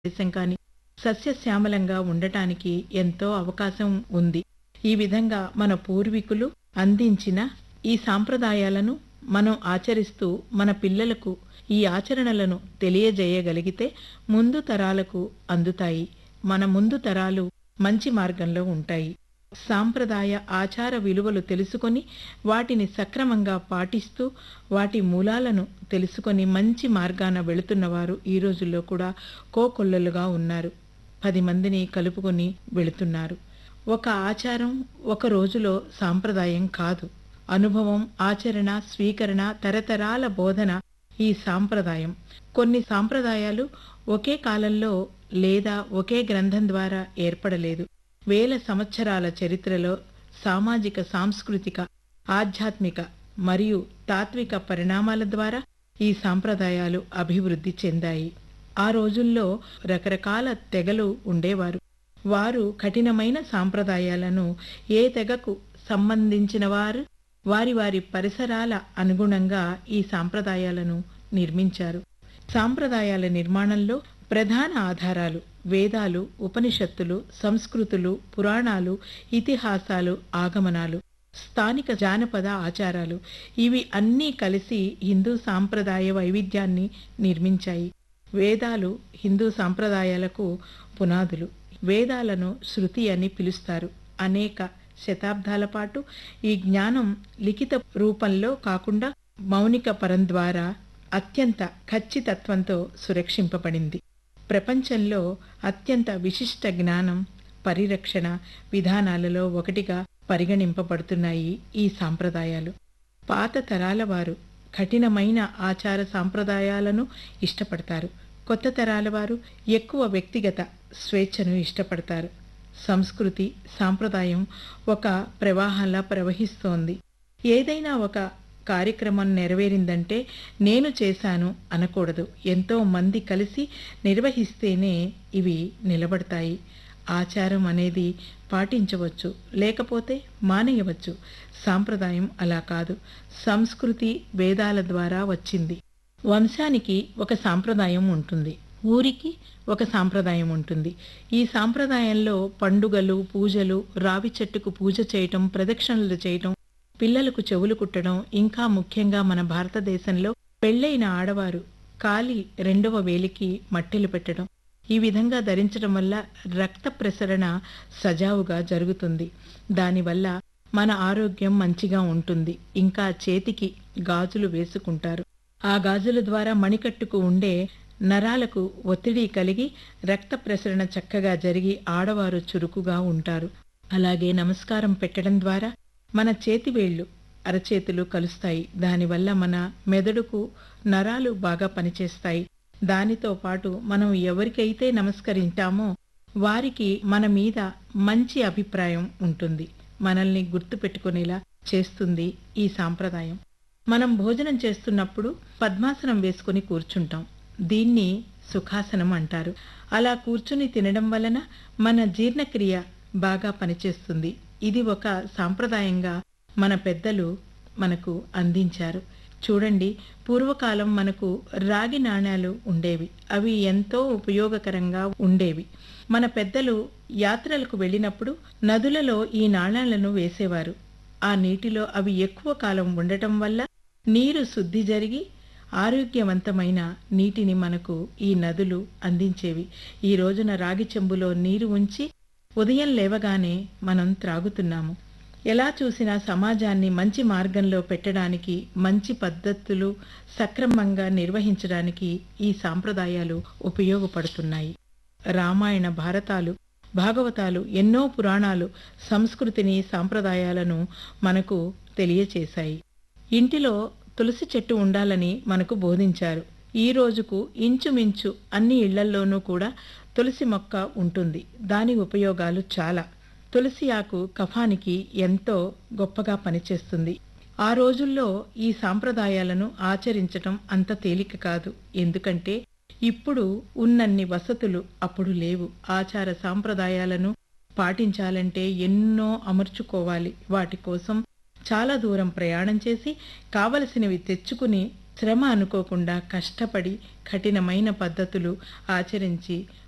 దేశం కానీ సస్యశ్యామలంగా ఉండటానికి ఎంతో అవకాశం ఉంది ఈ విధంగా మన పూర్వీకులు అందించిన ఈ సాంప్రదాయాలను మనం ఆచరిస్తూ మన పిల్లలకు ఈ ఆచరణలను తెలియజేయగలిగితే ముందు తరాలకు అందుతాయి మన ముందు తరాలు మంచి మార్గంలో ఉంటాయి సాంప్రదాయ ఆచార విలువలు తెలుసుకొని వాటిని సక్రమంగా పాటిస్తూ వాటి మూలాలను తెలుసుకొని మంచి మార్గాన వెళుతున్నవారు ఈ రోజుల్లో కూడా కోకొల్లలుగా ఉన్నారు పది మందిని కలుపుకొని వెళుతున్నారు ఒక ఆచారం ఒక రోజులో సాంప్రదాయం కాదు అనుభవం ఆచరణ స్వీకరణ తరతరాల బోధన ఈ సాంప్రదాయం కొన్ని సాంప్రదాయాలు ఒకే కాలంలో లేదా ఒకే గ్రంథం ద్వారా ఏర్పడలేదు వేల సంవత్సరాల చరిత్రలో సామాజిక సాంస్కృతిక ఆధ్యాత్మిక మరియు తాత్విక పరిణామాల ద్వారా ఈ సాంప్రదాయాలు అభివృద్ధి చెందాయి ఆ రోజుల్లో రకరకాల తెగలు ఉండేవారు వారు కఠినమైన సాంప్రదాయాలను ఏ తెగకు సంబంధించిన వారు వారి వారి పరిసరాల అనుగుణంగా ఈ సాంప్రదాయాలను నిర్మించారు సాంప్రదాయాల నిర్మాణంలో ప్రధాన ఆధారాలు వేదాలు ఉపనిషత్తులు సంస్కృతులు పురాణాలు ఇతిహాసాలు ఆగమనాలు స్థానిక జానపద ఆచారాలు ఇవి అన్నీ కలిసి హిందూ సాంప్రదాయ వైవిధ్యాన్ని నిర్మించాయి వేదాలు హిందూ సాంప్రదాయాలకు పునాదులు వేదాలను శృతి అని పిలుస్తారు అనేక శతాబ్దాల పాటు ఈ జ్ఞానం లిఖిత రూపంలో కాకుండా మౌనిక పరం ద్వారా అత్యంత ఖచ్చితత్వంతో సురక్షింపబడింది ప్రపంచంలో అత్యంత విశిష్ట జ్ఞానం పరిరక్షణ విధానాలలో ఒకటిగా పరిగణింపబడుతున్నాయి ఈ సాంప్రదాయాలు పాత తరాల వారు కఠినమైన ఆచార సాంప్రదాయాలను ఇష్టపడతారు కొత్త తరాల వారు ఎక్కువ వ్యక్తిగత స్వేచ్ఛను ఇష్టపడతారు సంస్కృతి సాంప్రదాయం ఒక ప్రవాహంలా ప్రవహిస్తోంది ఏదైనా ఒక కార్యక్రమం నెరవేరిందంటే నేను చేశాను అనకూడదు ఎంతో మంది కలిసి నిర్వహిస్తేనే ఇవి నిలబడతాయి ఆచారం అనేది పాటించవచ్చు లేకపోతే మానేయవచ్చు సాంప్రదాయం అలా కాదు సంస్కృతి వేదాల ద్వారా వచ్చింది వంశానికి ఒక సాంప్రదాయం ఉంటుంది ఊరికి ఒక సాంప్రదాయం ఉంటుంది ఈ సాంప్రదాయంలో పండుగలు పూజలు రావి చెట్టుకు పూజ చేయటం ప్రదక్షిణలు చేయటం పిల్లలకు చెవులు కుట్టడం ఇంకా ముఖ్యంగా మన భారతదేశంలో పెళ్ళైన ఆడవారు కాలి రెండవ వేలికి మట్టెలు పెట్టడం ఈ విధంగా ధరించడం వల్ల రక్త ప్రసరణ సజావుగా జరుగుతుంది దానివల్ల మన ఆరోగ్యం మంచిగా ఉంటుంది ఇంకా చేతికి గాజులు వేసుకుంటారు ఆ గాజుల ద్వారా మణికట్టుకు ఉండే నరాలకు ఒత్తిడి కలిగి రక్త ప్రసరణ చక్కగా జరిగి ఆడవారు చురుకుగా ఉంటారు అలాగే నమస్కారం పెట్టడం ద్వారా మన చేతివేళ్లు అరచేతులు కలుస్తాయి దానివల్ల మన మెదడుకు నరాలు బాగా పనిచేస్తాయి దానితో పాటు మనం ఎవరికైతే నమస్కరించామో వారికి మన మీద మంచి అభిప్రాయం ఉంటుంది మనల్ని గుర్తుపెట్టుకునేలా చేస్తుంది ఈ సాంప్రదాయం మనం భోజనం చేస్తున్నప్పుడు పద్మాసనం వేసుకుని కూర్చుంటాం దీన్ని సుఖాసనం అంటారు అలా కూర్చుని తినడం వలన మన జీర్ణక్రియ బాగా పనిచేస్తుంది ఇది ఒక సాంప్రదాయంగా మన పెద్దలు మనకు అందించారు చూడండి పూర్వకాలం మనకు రాగి నాణ్యాలు ఉండేవి అవి ఎంతో ఉపయోగకరంగా ఉండేవి మన పెద్దలు యాత్రలకు వెళ్ళినప్పుడు నదులలో ఈ నాణ్యాలను వేసేవారు ఆ నీటిలో అవి ఎక్కువ కాలం ఉండటం వల్ల నీరు శుద్ధి జరిగి ఆరోగ్యవంతమైన నీటిని మనకు ఈ నదులు అందించేవి ఈ రోజున రాగి చెంబులో నీరు ఉంచి ఉదయం లేవగానే మనం త్రాగుతున్నాము ఎలా చూసినా సమాజాన్ని మంచి మార్గంలో పెట్టడానికి మంచి పద్ధతులు సక్రమంగా నిర్వహించడానికి ఈ సాంప్రదాయాలు ఉపయోగపడుతున్నాయి రామాయణ భారతాలు భాగవతాలు ఎన్నో పురాణాలు సంస్కృతిని సాంప్రదాయాలను మనకు తెలియచేశాయి ఇంటిలో తులసి చెట్టు ఉండాలని మనకు బోధించారు ఈ రోజుకు ఇంచుమించు అన్ని ఇళ్లల్లోనూ కూడా తులసి మొక్క ఉంటుంది దాని ఉపయోగాలు చాలా తులసి ఆకు కఫానికి ఎంతో గొప్పగా పనిచేస్తుంది ఆ రోజుల్లో ఈ సాంప్రదాయాలను ఆచరించటం అంత తేలిక కాదు ఎందుకంటే ఇప్పుడు ఉన్నన్ని వసతులు అప్పుడు లేవు ఆచార సాంప్రదాయాలను పాటించాలంటే ఎన్నో అమర్చుకోవాలి వాటి కోసం చాలా దూరం ప్రయాణం చేసి కావలసినవి తెచ్చుకుని శ్రమ అనుకోకుండా కష్టపడి కఠినమైన పద్ధతులు ఆచరించి